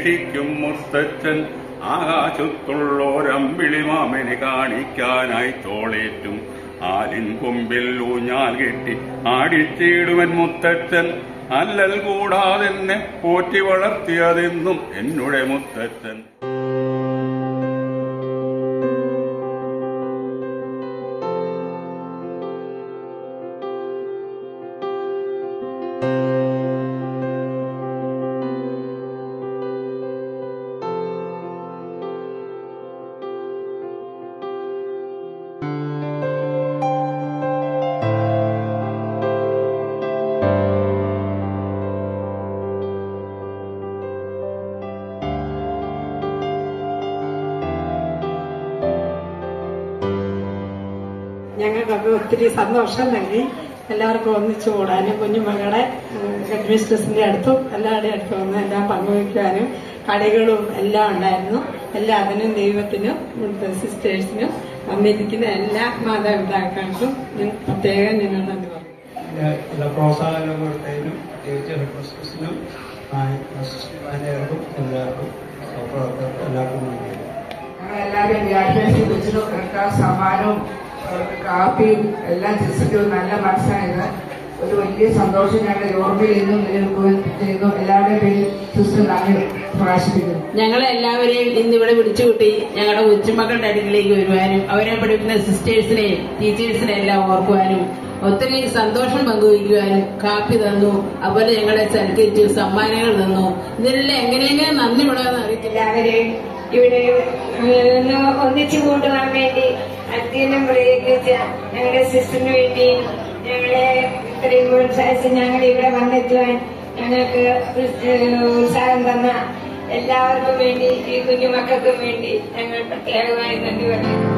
ഇരിക്കും മുത്തച്ഛൻ ആകാശത്തുള്ളോരമ്പിളി മാമനെ കാണിക്കാനായി തോളേറ്റും ആലിൻ കൊമ്പിൽ ഊഞ്ഞാൽ കെട്ടി ആടിച്ചിടുവൻ മുത്തച്ഛൻ അല്ലൽ കൂടാതെന്നെ പോറ്റി വളർത്തിയതെന്നും എന്നുടെ മുത്തച്ഛൻ ഞങ്ങൾക്കൊക്കെ ഒത്തിരി സന്തോഷം നൽകി എല്ലാവർക്കും ഒന്നിച്ചു കൂടാനും കുഞ്ഞുമകളുടെ ഹെഡ് മിസ്ട്രസിന്റെ അടുത്തും എല്ലാവരുടെ അടുത്തും വന്ന് എല്ലാം പങ്കുവയ്ക്കാനും കളികളും എല്ലാം ഉണ്ടായിരുന്നു എല്ലാത്തിനും ദൈവത്തിനും ഇവിടുത്തെ സിസ്റ്റേഴ്സിനും വന്നിരിക്കുന്ന എല്ലാ മാതാപിതാക്കൾക്കും ഞാൻ പ്രത്യേകം ഞങ്ങൾ നന്ദി പറയും എല്ലാ എല്ലാ പ്രോത്സാഹനവും കൊടുത്തതിനും പ്രത്യേകിച്ച് ഹെഡ് മിസ്ട്രസിനും മാനേജർക്കും എല്ലാവർക്കും സഹപ്രവർത്തകർക്കും എല്ലാവർക്കും നന്ദി ഞങ്ങളെല്ലാവരും വ്യാഴാഴ്ച കൊച്ചിനും സർക്കാർ സമ്മാനവും അവർക്ക് കാപ്പിയും എല്ലാം ചിന്തിച്ചു നല്ല മനസ്സായത് ഒരു വലിയ സന്തോഷം ഞങ്ങളുടെ ഓർമ്മയിൽ ഇന്നും നിലനിൽക്കുകയും ചെയ്യുന്നു എല്ലാവരുടെയും പേരിൽ സിസ്റ്റർ നന്ദി പ്രകാശിപ്പിക്കുന്നു ഞങ്ങളെ എല്ലാവരെയും ഇന്ന് ഇവിടെ വിളിച്ചുകൂട്ടി ഞങ്ങളുടെ കൊച്ചുമക്കളുടെ അടുക്കിലേക്ക് വരുവാനും അവരെ പഠിക്കുന്ന സിസ്റ്റേഴ്സിനെയും ടീച്ചേഴ്സിനെയും എല്ലാം ഓർക്കുവാനും ഒത്തിരി സന്തോഷം പങ്കുവയ്ക്കുവാനും കാപ്പി തന്നു അതുപോലെ ഞങ്ങളെ സൽക്കരിച്ചു സമ്മാനങ്ങൾ തന്നു ഇതിനെല്ലാം എങ്ങനെയെങ്കിലും നന്ദി വിടാന്ന് അറിയത്തില്ല എല്ലാവരെയും ഇവിടെ ഒന്ന് ഒന്നിച്ചു കൂട്ടുവാൻ വേണ്ടി അധ്യയനം പ്രയോഗിച്ച ഞങ്ങളുടെ സിസ്റ്ററിന് വേണ്ടി ഞങ്ങളെ ഇത്രയും പ്രോത്സാഹിച്ച് ഞങ്ങൾ ഇവിടെ വന്നെത്തുവാൻ ഞങ്ങൾക്ക് ഉത്സാഹം തന്ന എല്ലാവർക്കും വേണ്ടി ഈ കുഞ്ഞുമക്കൾക്കും വേണ്ടി ഞങ്ങൾ പ്രത്യേകമായി നന്ദി പറയുന്നു